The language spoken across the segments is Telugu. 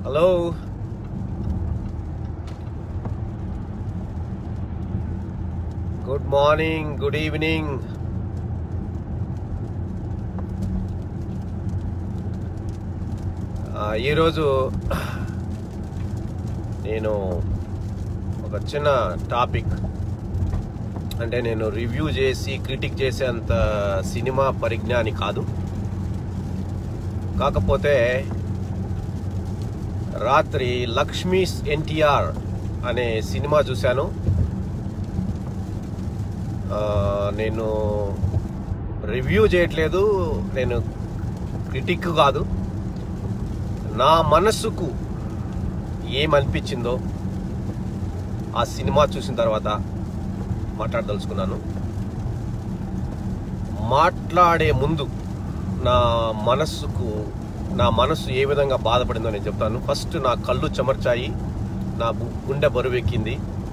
hello good morning good evening ఆ, ఈరోజు నేను ఒక చిన్న టాపిక్ అంటే నేను రివ్యూ చేసి క్రిటిక్ చేసేంత సినిమా పరిజ్ఞాని కాదు కాకపోతే రాత్రి లక్ష్మీస్ ఎన్టీఆర్ అనే సినిమా చూశాను ఆ, నేను రివ్యూ చేయట్లేదు నేను క్రిటిక్ కాదు నా మనసుకు ఏమనిపించిందో ఆ సినిమా చూసిన తర్వాత మాట్లాడదలుచుకున్నాను మాట్లాడే ముందు నా మనస్సుకు నా మనస్సు ఏ విధంగా బాధపడిందో నేను చెప్తాను ఫస్ట్ నా కళ్ళు చెమర్చాయి నా గు- గుండె బరువెక్కింది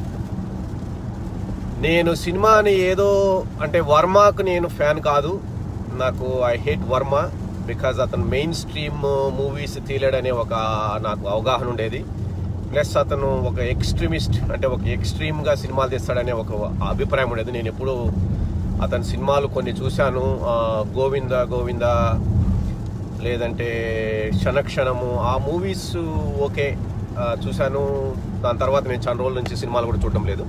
నేను సినిమాని ఏదో అంటే వర్మకు నేను ఫ్యాన్ కాదు నాకు ఐ హేట్ వర్మ బికాజ్ అతను మెయిన్ స్ట్రీమ్ మూవీస్ తీయలేడనే ఒక నాకు అవగాహన ఉండేది ప్లస్ అతను ఒక ఎక్స్ట్రీమిస్ట్ అంటే ఒక ఎక్స్ట్రీమ్గా సినిమాలు తీస్తాడనే ఒక అభిప్రాయం ఉండేది నేను ఎప్పుడు అతని సినిమాలు కొన్ని చూశాను ఆ, గోవింద గోవింద లేదంటే క్షణక్షణము ఆ మూవీస్ ఓకే ఆ, చూశాను దాని తర్వాత నేను చాలా రోజుల నుంచి సినిమాలు కూడా చూడటం లేదు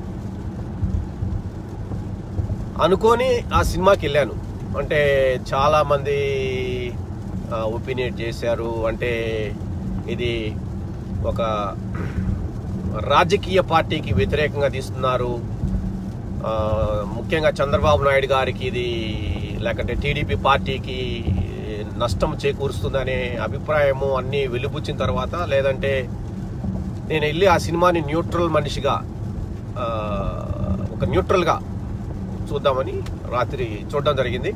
అనుకొని ఆ సినిమాకి వెళ్ళాను అంటే చాలా మంది ఒపీనియట్ చేశారు అంటే ఇది ఒక రాజకీయ పార్టీకి వ్యతిరేకంగా తీస్తున్నారు ఆ, ముఖ్యంగా చంద్రబాబు నాయుడు గారికి ఇది లేకంటే టీడీపీ పార్టీకి నష్టం చేకూరుస్తుందనే అభిప్రాయము అన్నీ వెలుబుచ్చిన తర్వాత లేదంటే నేను వెళ్ళి ఆ సినిమాని న్యూట్రల్ మనిషిగా ఆ, ఒక న్యూట్రల్గా చూద్దామని రాత్రి చూడడం జరిగింది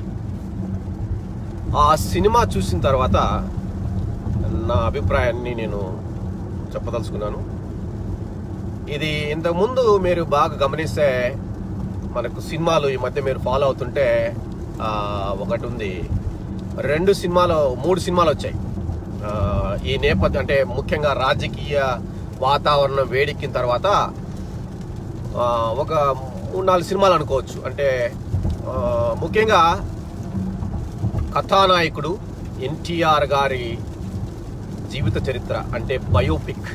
ఆ సినిమా చూసిన తర్వాత నా అభిప్రాయాన్ని నేను చెప్పదలుచుకున్నాను ఇది ఇంతకుముందు మీరు బాగా గమనిస్తే మనకు సినిమాలు ఈ మధ్య మీరు ఫాలో అవుతుంటే ఆ, ఒకటి ఉంది రెండు సినిమాలు మూడు సినిమాలు వచ్చాయి ఆ, ఈ నేపథ్యం అంటే ముఖ్యంగా రాజకీయ వాతావరణం వేడెక్కిన తర్వాత ఆ, ఒక మూడు నాలుగు సినిమాలు అనుకోవచ్చు అంటే ఆ, ముఖ్యంగా కథానాయకుడు ఎన్టీఆర్ గారి జీవిత చరిత్ర అంటే బయోపిక్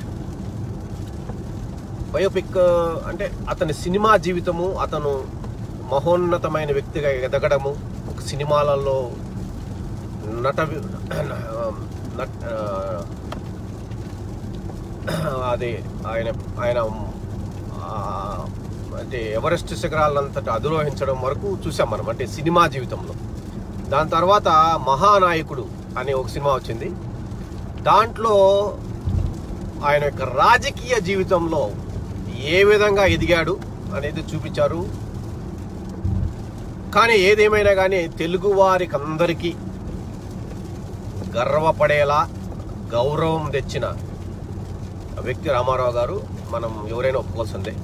బయోపిక్ అంటే అతని సినిమా జీవితము అతను మహోన్నతమైన వ్యక్తిగా ఎదగడము ఒక సినిమాలలో నట వి- నట్ ఆ, అది ఆయన ఆయన ఆ, అంటే ఎవరెస్ట్ శిఖరాలంతట అధిరోహించడం వరకు చూసాం మనం అంటే సినిమా జీవితంలో దాని తర్వాత మహానాయకుడు అనే ఒక సినిమా వచ్చింది దాంట్లో ఆయన యొక్క రాజకీయ జీవితంలో ఏ విధంగా ఎదిగాడు అనేది చూపించారు కానీ ఏదేమైనా కానీ తెలుగు వారికి అందరికీ గర్వపడేలా గౌరవం తెచ్చిన వ్యక్తి రామారావు గారు మనం ఎవరైనా ఒప్పుకోవాల్సిందే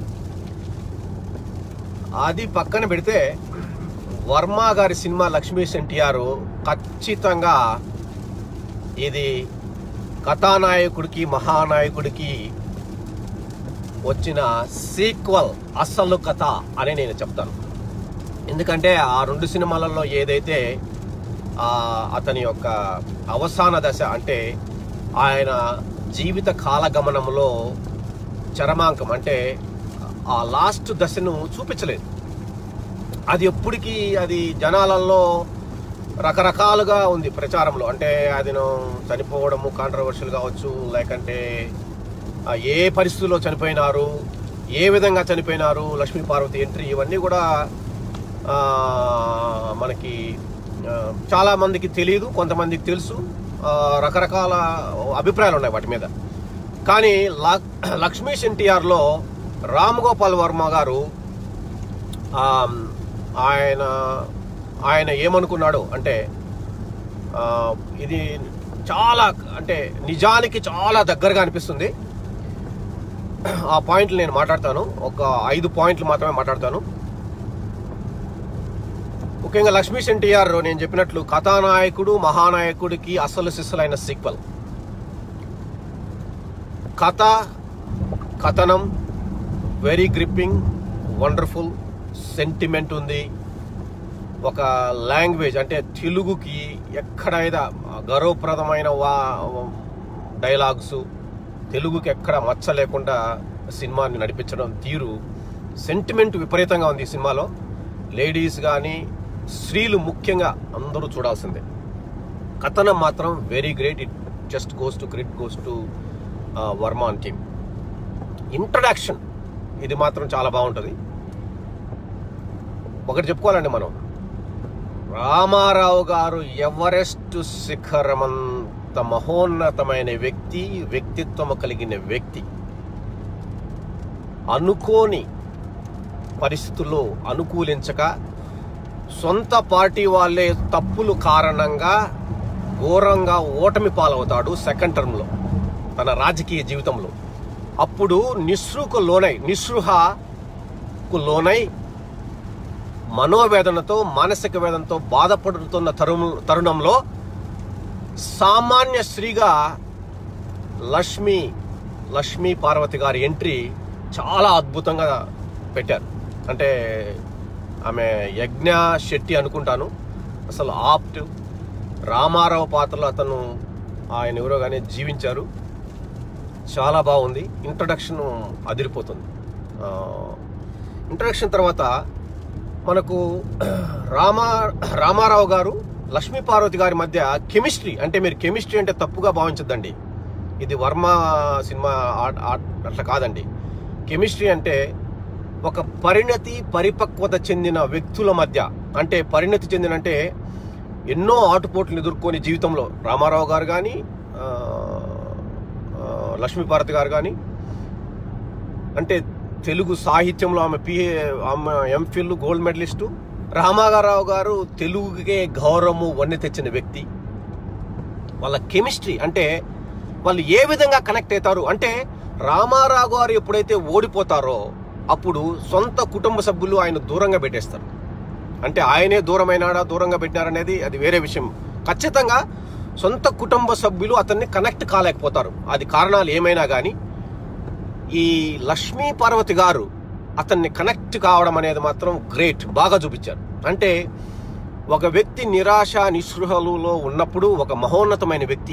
అది పక్కన పెడితే వర్మ గారి సినిమా లక్ష్మీస్ ఎన్టీఆర్ ఖచ్చితంగా ఇది కథానాయకుడికి మహానాయకుడికి వచ్చిన సీక్వల్ అసలు కథ అని నేను చెప్తాను ఎందుకంటే ఆ రెండు సినిమాలలో ఏదైతే ఆ అతని యొక్క అవసాన దశ అంటే ఆయన జీవిత కాలగమనంలో చరమాంకం అంటే ఆ లాస్ట్ దశను చూపించలేదు అది ఎప్పటికీ అది జనాలలో రకరకాలుగా ఉంది ప్రచారంలో అంటే అది చనిపోవడము కాంట్రవర్షియల్ కావచ్చు లేకంటే ఆ, ఏ పరిస్థితుల్లో చనిపోయినారు ఏ విధంగా చనిపోయినారు లక్ష్మీ పార్వతి ఎంట్రీ ఇవన్నీ కూడా ఆ, మనకి ఆ, చాలా మందికి తెలియదు కొంతమందికి తెలుసు ఆ, రకరకాల అభిప్రాయాలు ఉన్నాయి వాటి మీద కానీ లక్- లక్ష్మీస్ ఎన్టీఆర్లో రామ్ గోపాల్ వర్మ గారు ఆ, ఆయన ఆయన ఏమనుకున్నాడు అంటే ఆ, ఇది చాలా అంటే నిజానికి చాలా దగ్గరగా అనిపిస్తుంది ఆ పాయింట్లు నేను మాట్లాడతాను ఒక ఐదు పాయింట్లు మాత్రమే మాట్లాడతాను ముఖ్యంగా లక్ష్మీస్ ఎన్టీఆర్ నేను చెప్పినట్లు కథానాయకుడు మహానాయకుడికి అసలు సిస్సులైన సీక్వెల్ కథ కథనం వెరీ గ్రిప్పింగ్ వండర్ఫుల్ సెంటిమెంట్ ఉంది ఒక లాంగ్వేజ్ అంటే తెలుగుకి ఎక్కడైనా గౌరవప్రదమైన వా డైలాగ్స్ తెలుగుకి ఎక్కడ మచ్చ లేకుండా సినిమాని నడిపించడం తీరు సెంటిమెంట్ విపరీతంగా ఉంది ఈ సినిమాలో లేడీస్ కానీ స్త్రీలు ముఖ్యంగా అందరూ చూడాల్సిందే కథనం మాత్రం very great it just goes to credit goes to వర్మాన్ టీమ్ ఇంట్రడక్షన్ ఇది మాత్రం చాలా బాగుంటుంది ఒకటి చెప్పుకోవాలండి మనం రామారావు గారు ఎవరెస్ట్ శిఖరమంత మహోన్నతమైన వ్యక్తి వ్యక్తిత్వం కలిగిన వ్యక్తి అనుకోని పరిస్థితుల్లో అనుకూలించక సొంత పార్టీ వాళ్ళే తప్పులు కారణంగా ఘోరంగా ఓటమి పాలవుతాడు సెకండ్ టర్మ్లో తన రాజకీయ జీవితంలో అప్పుడు నిస్సృకు లోనై నిస్సృహకు లోనై మనోవేదనతో మానసిక వేదనతో బాధపడుతున్న తరుణ తరుణంలో సామాన్య స్త్రీగా లక్ష్మి లక్ష్మీ పార్వతి గారి ఎంట్రీ చాలా అద్భుతంగా పెట్టారు అంటే ఆమె యజ్ఞ శెట్టి అనుకుంటాను అసలు ఆప్ట్ రామారావు పాత్రలో అతను ఆయన ఎవరో కానీ జీవించారు చాలా బాగుంది ఇంట్రడక్షన్ అదిరిపోతుంది ఇంట్రడక్షన్ తర్వాత మనకు రామా రామారావు గారు లక్ష్మీ పార్వతి గారి మధ్య కెమిస్ట్రీ అంటే మీరు కెమిస్ట్రీ అంటే తప్పుగా భావించద్దండి ఇది వర్మ సినిమా ఆ- ఆ- అట్లా కాదండి కెమిస్ట్రీ అంటే ఒక పరిణతి పరిపక్వత చెందిన వ్యక్తుల మధ్య అంటే పరిణతి చెందిన అంటే ఎన్నో ఆటుపోట్లు ఎదుర్కొని జీవితంలో రామారావు గారు కానీ లక్ష్మీపార్వతి గారు కానీ అంటే తెలుగు సాహిత్యంలో ఆమె పిఏ ఆమె ఎంఫిల్ గోల్డ్ మెడలిస్టు రామారావు గారు తెలుగుకే గౌరవము వన్నె తెచ్చిన వ్యక్తి వాళ్ళ కెమిస్ట్రీ అంటే వాళ్ళు ఏ విధంగా కనెక్ట్ అవుతారు అంటే రామారావు గారు ఎప్పుడైతే ఓడిపోతారో అప్పుడు సొంత కుటుంబ సభ్యులు ఆయన దూరంగా పెట్టేస్తారు అంటే ఆయనే దూరమైనాడా దూరంగా పెట్టినారనేది అది వేరే విషయం ఖచ్చితంగా సొంత కుటుంబ సభ్యులు అతన్ని కనెక్ట్ కాలేకపోతారు అది కారణాలు ఏమైనా కానీ ఈ లక్ష్మీ పార్వతి గారు అతన్ని కనెక్ట్ కావడం అనేది మాత్రం గ్రేట్ బాగా చూపించారు అంటే ఒక వ్యక్తి నిరాశ నిస్పృహలలో ఉన్నప్పుడు ఒక మహోన్నతమైన వ్యక్తి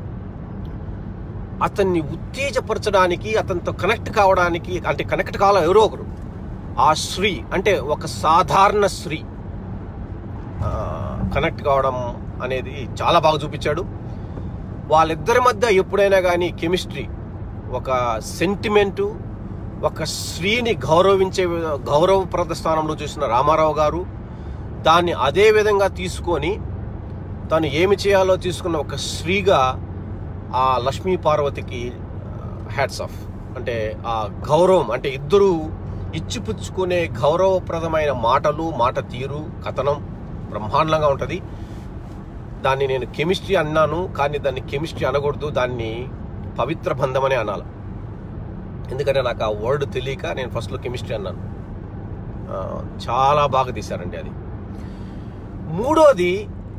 అతన్ని ఉత్తేజపరచడానికి అతనితో కనెక్ట్ కావడానికి అంటే కనెక్ట్ కావాలి ఎవరో ఒకరు ఆ స్త్రీ అంటే ఒక సాధారణ స్త్రీ ఆ, కనెక్ట్ కావడం అనేది చాలా బాగా చూపించాడు వాళ్ళిద్దరి మధ్య ఎప్పుడైనా కానీ కెమిస్ట్రీ ఒక సెంటిమెంటు ఒక స్త్రీని గౌరవించే గౌరవప్రద స్థానంలో చూసిన రామారావు గారు దాన్ని అదే విధంగా తీసుకొని తను ఏమి చేయాలో తీసుకున్న ఒక స్త్రీగా ఆ లక్ష్మీ పార్వతికి హ్యాట్స్ ఆఫ్ అంటే ఆ గౌరవం అంటే ఇద్దరు ఇచ్చిపుచ్చుకునే గౌరవప్రదమైన మాటలు మాట తీరు కథనం బ్రహ్మాండంగా ఉంటుంది దాన్ని నేను కెమిస్ట్రీ అన్నాను కానీ దాన్ని కెమిస్ట్రీ అనకూడదు దాన్ని పవిత్ర బంధం అనే అనాలి ఎందుకంటే నాకు ఆ వర్డ్ తెలియక నేను ఫస్ట్లో కెమిస్ట్రీ అన్నాను ఆ, చాలా బాగా తీశారండి అది మూడోది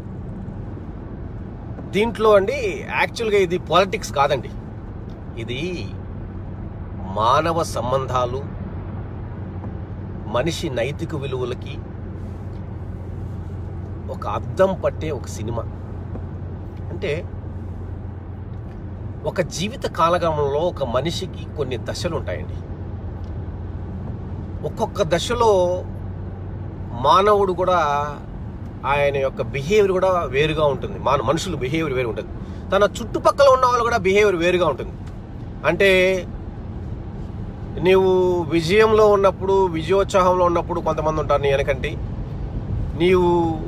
దీంట్లో అండి యాక్చువల్గా ఇది పాలిటిక్స్ కాదండి ఇది మానవ సంబంధాలు మనిషి నైతిక విలువలకి ఒక అద్దం పట్టే ఒక సినిమా అంటే ఒక జీవిత కాలగమనంలో ఒక మనిషికి కొన్ని దశలు ఉంటాయండి ఒక్కొక్క దశలో మానవుడు కూడా ఆయన యొక్క బిహేవియర్ కూడా వేరుగా ఉంటుంది మాన మనుషులు బిహేవియర్ వేరు ఉంటుంది తన చుట్టుపక్కల ఉన్న వాళ్ళు కూడా బిహేవియర్ వేరుగా ఉంటుంది అంటే నీవు విజయంలో ఉన్నప్పుడు విజయోత్సాహంలో ఉన్నప్పుడు కొంతమంది ఉంటారు నీ వెనకంటి నీవు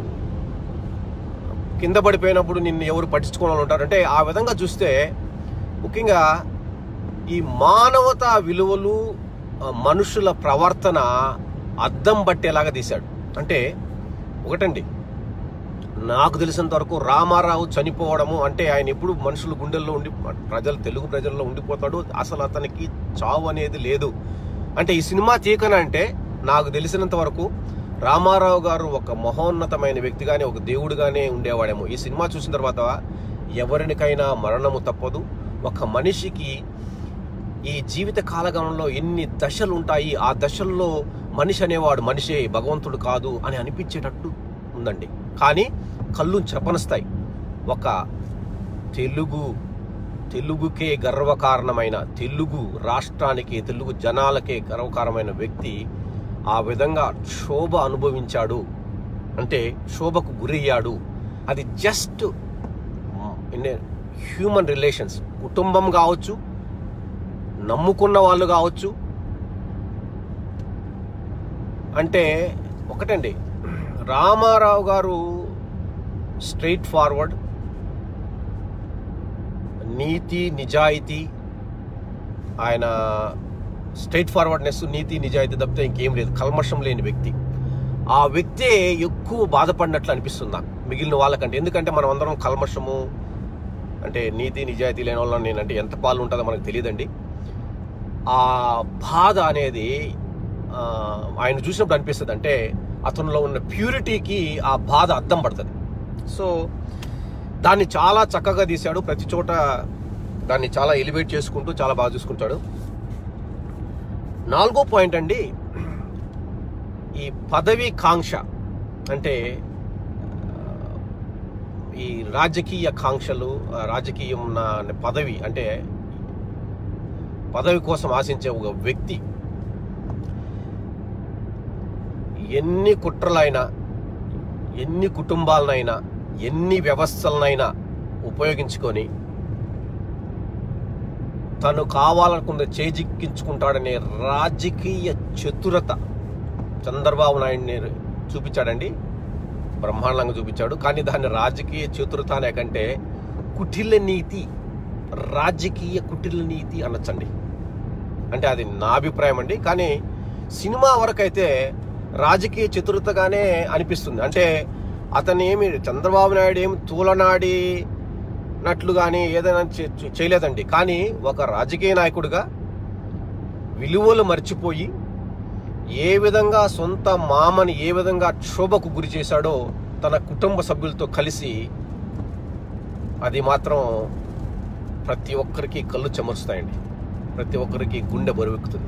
కింద పడిపోయినప్పుడు నిన్ను ఎవరు పట్టించుకోవాలి ఉంటారు అంటే ఆ విధంగా చూస్తే ముఖ్యంగా ఈ మానవతా విలువలు ఆ, మనుషుల ప్రవర్తన అద్దం పట్టేలాగా తీశాడు అంటే ఒకటండి నాకు తెలిసినంత వరకు రామారావు చనిపోవడము అంటే ఆయన ఎప్పుడు మనుషులు గుండెల్లో ఉండి ప్రజలు తెలుగు ప్రజల్లో ఉండిపోతాడు అసలు అతనికి చావు అనేది లేదు అంటే ఈ సినిమా తీకనంటే నాకు తెలిసినంత వరకు రామారావు గారు ఒక మహోన్నతమైన వ్యక్తిగానే ఒక దేవుడిగానే ఉండేవాడేమో ఈ సినిమా చూసిన తర్వాత ఎవరినికైనా మరణము తప్పదు ఒక మనిషికి ఈ జీవిత కాలగమనంలో ఎన్ని దశలు ఉంటాయి ఆ దశల్లో మనిషి అనేవాడు మనిషే భగవంతుడు కాదు అని అనిపించేటట్టు ఉందండి కానీ కళ్ళు చెపనిస్తాయి ఒక తెలుగు తెలుగుకే గర్వకారణమైన తెలుగు రాష్ట్రానికి తెలుగు జనాలకే గర్వకారమైన వ్యక్తి ఆ విధంగా శోభ అనుభవించాడు అంటే శోభకు గురయ్యాడు అది జస్ట్ హ్యూమన్ రిలేషన్స్ కుటుంబం కావచ్చు నమ్ముకున్న వాళ్ళు కావచ్చు అంటే ఒకటండి రామారావు గారు స్ట్రైట్ ఫార్వర్డ్ నీతి నిజాయితీ ఆయన స్ట్రైట్ ఫార్వర్డ్నెస్ నీతి నిజాయితీ తప్పితే ఇంకేం లేదు కల్మషం లేని వ్యక్తి ఆ వ్యక్తే ఎక్కువ బాధపడినట్లు అనిపిస్తుంది నాకు మిగిలిన వాళ్ళకంటే ఎందుకంటే మనం అందరం కల్మషము అంటే నీతి నిజాయితీ లేని వాళ్ళని నేనంటే ఎంత పాలు ఉంటుందో మనకు తెలియదండి ఆ బాధ అనేది ఆ, ఆయన చూసినప్పుడు అనిపిస్తుంది అంటే అతనిలో ఉన్న ప్యూరిటీకి ఆ బాధ అద్దం పడుతుంది సో దాన్ని చాలా చక్కగా తీశాడు ప్రతి చోట దాన్ని చాలా ఎలివేట్ చేసుకుంటూ చాలా బాగా చూసుకుంటాడు నాలుగో పాయింట్ అండి ఈ పదవి కాంక్ష అంటే ఆ, ఈ రాజకీయ కాంక్షలు ఆ, రాజకీయం ఉన్న పదవి అంటే పదవి కోసం ఆశించే ఒక వ్యక్తి ఎన్ని కుట్రలైనా ఎన్ని కుటుంబాలనైనా ఎన్ని వ్యవస్థలనైనా ఉపయోగించుకొని తను కావాలనుకున్న చేజిక్కించుకుంటాడనే రాజకీయ చతురత చంద్రబాబు నాయుడిని చూపించాడండి బ్రహ్మాండంగా చూపించాడు కానీ దాన్ని రాజకీయ చతురత అనే కంటే కుటిల నీతి రాజకీయ కుటిల నీతి అనొచ్చండి అంటే అది నా అభిప్రాయం అండి కానీ సినిమా వరకైతే రాజకీయ చతురతగానే అనిపిస్తుంది అంటే అతను ఏమి చంద్రబాబు నాయుడు ఏమి తూలనాడి నట్లు కానీ ఏదైనా చే- చే- చేయలేదండి కానీ ఒక రాజకీయ నాయకుడిగా విలువలు మర్చిపోయి ఏ విధంగా సొంత మామని ఏ విధంగా క్షోభకు గురి చేశాడో తన కుటుంబ సభ్యులతో కలిసి అది మాత్రం ప్రతి ఒక్కరికి కళ్ళు చెమరుస్తాయండి ప్రతి ఒక్కరికి గుండె బరువెక్కుతుంది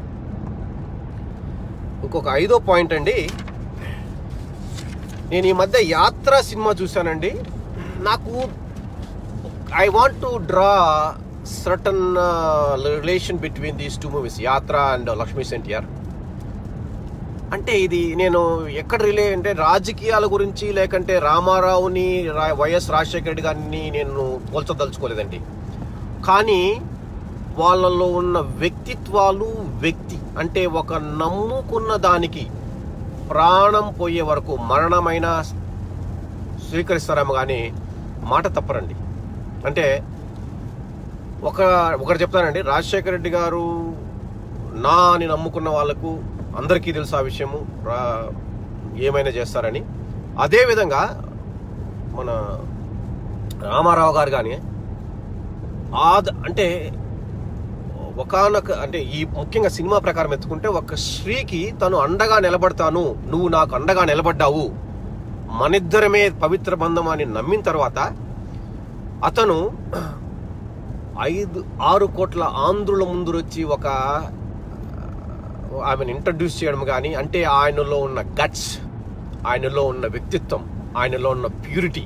ఇంకొక ఐదో పాయింట్ అండి నేను ఈ మధ్య యాత్ర సినిమా చూశానండి నాకు I want to draw certain relation between these two movies Yatra and Lakshmi NTR అంటే ఇది నేను ఎక్కడ రిలే అంటే రాజకీయాల గురించి లేకంటే రామారావుని రా- వైఎస్ రాజశేఖర రెడ్డి గారిని నేను పోల్చదలుచుకోలేదండి కానీ వాళ్ళలో ఉన్న వ్యక్తిత్వాలు వ్యక్తి అంటే ఒక నమ్ముకున్న దానికి ప్రాణం పోయే వరకు మరణమైన స్వీకరిస్తారేమో కానీ మాట తప్పరండి అంటే ఒక ఒకటి చెప్తానండి రాజశేఖర రెడ్డి గారు నా అని నమ్ముకున్న వాళ్ళకు అందరికీ తెలుసు ఆ విషయము రా- ఏమైనా చేస్తారని అదేవిధంగా మన రామారావు గారు కానీ ఆద అంటే ఒకానొక అంటే ఈ ముఖ్యంగా సినిమా ప్రకారం ఎత్తుకుంటే ఒక స్త్రీకి తను అండగా నిలబడతాను నువ్వు నాకు అండగా నిలబడ్డావు మనిద్దరమే పవిత్ర బంధం అని నమ్మిన తర్వాత అతను ఐదు ఆరు కోట్ల ఆంధ్రుల ముందు వచ్చి ఒక ఆమెను ఇంట్రడ్యూస్ చేయడం కానీ అంటే ఆయనలో ఉన్న గట్స్ ఆయనలో ఉన్న వ్యక్తిత్వం ఆయనలో ఉన్న ప్యూరిటీ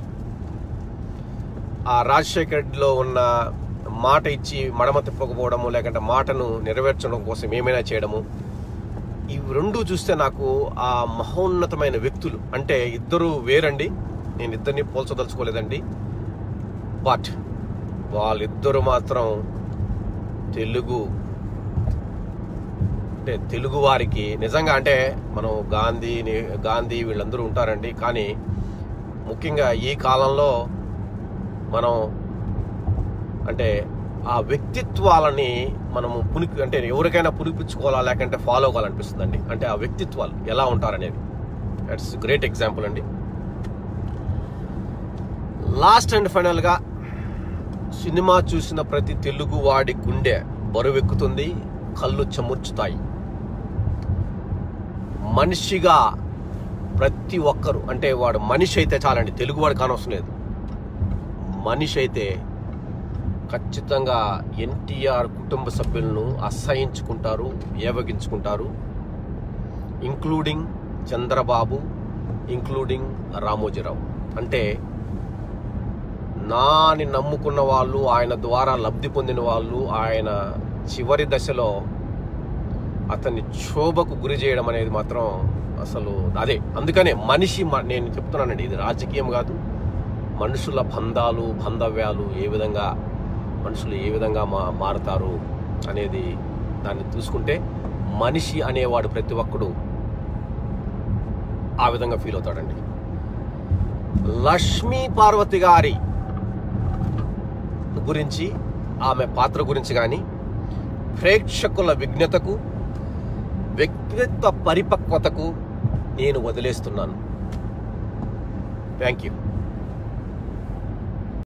ఆ రాజశేఖర్ రెడ్డిలో ఉన్న మాట ఇచ్చి మడమ తిప్పకపోవడము లేకంటే మాటను నెరవేర్చడం కోసం ఏమైనా చేయడము ఇవి రెండు చూస్తే నాకు ఆ మహోన్నతమైన వ్యక్తులు అంటే ఇద్దరు వేరండి నేను ఇద్దరిని పోల్చదలుచుకోలేదండి బట్ వాళ్ళిద్దరు మాత్రం తెలుగు అంటే తెలుగు వారికి నిజంగా అంటే మనం గాంధీ గాంధీ వీళ్ళందరూ ఉంటారండి కానీ ముఖ్యంగా ఈ కాలంలో మనం అంటే ఆ వ్యక్తిత్వాలని మనము పునికి అంటే ఎవరికైనా పునిపించుకోవాలా లేకంటే ఫాలో అవ్వాలనిపిస్తుందండి అంటే ఆ వ్యక్తిత్వాలు ఎలా ఉంటారనేది దట్స్ గ్రేట్ ఎగ్జాంపుల్ అండి లాస్ట్ అండ్ ఫైనల్గా సినిమా చూసిన ప్రతి తెలుగు వాడి గుండె బరువెక్కుతుంది కళ్ళు చెముర్చుతాయి మనిషిగా ప్రతి ఒక్కరు అంటే వాడు మనిషి అయితే చాలండి తెలుగువాడు కానవసరం లేదు మనిషి అయితే ఖచ్చితంగా ఎన్టీఆర్ కుటుంబ సభ్యులను అసహించుకుంటారు ఏవగించుకుంటారు ఇంక్లూడింగ్ చంద్రబాబు ఇంక్లూడింగ్ రామోజీరావు అంటే నాని నమ్ముకున్న వాళ్ళు ఆయన ద్వారా లబ్ధి పొందిన వాళ్ళు ఆయన చివరి దశలో అతన్ని క్షోభకు గురి చేయడం అనేది మాత్రం అసలు అదే అందుకనే మనిషి మ- నేను చెప్తున్నానండి ఇది రాజకీయం కాదు మనుషుల బంధాలు బంధవ్యాలు ఏ విధంగా మనుషులు ఏ విధంగా మా మారుతారు అనేది దాన్ని చూసుకుంటే మనిషి అనేవాడు ప్రతి ఒక్కడు ఆ విధంగా ఫీల్ అవుతాడండి లక్ష్మీ పార్వతి గారి గురించి ఆమె పాత్ర గురించి కానీ ప్రేక్షకుల విజ్ఞతకు వ్యక్తిత్వ పరిపక్వతకు నేను వదిలేస్తున్నాను థ్యాంక్ యూ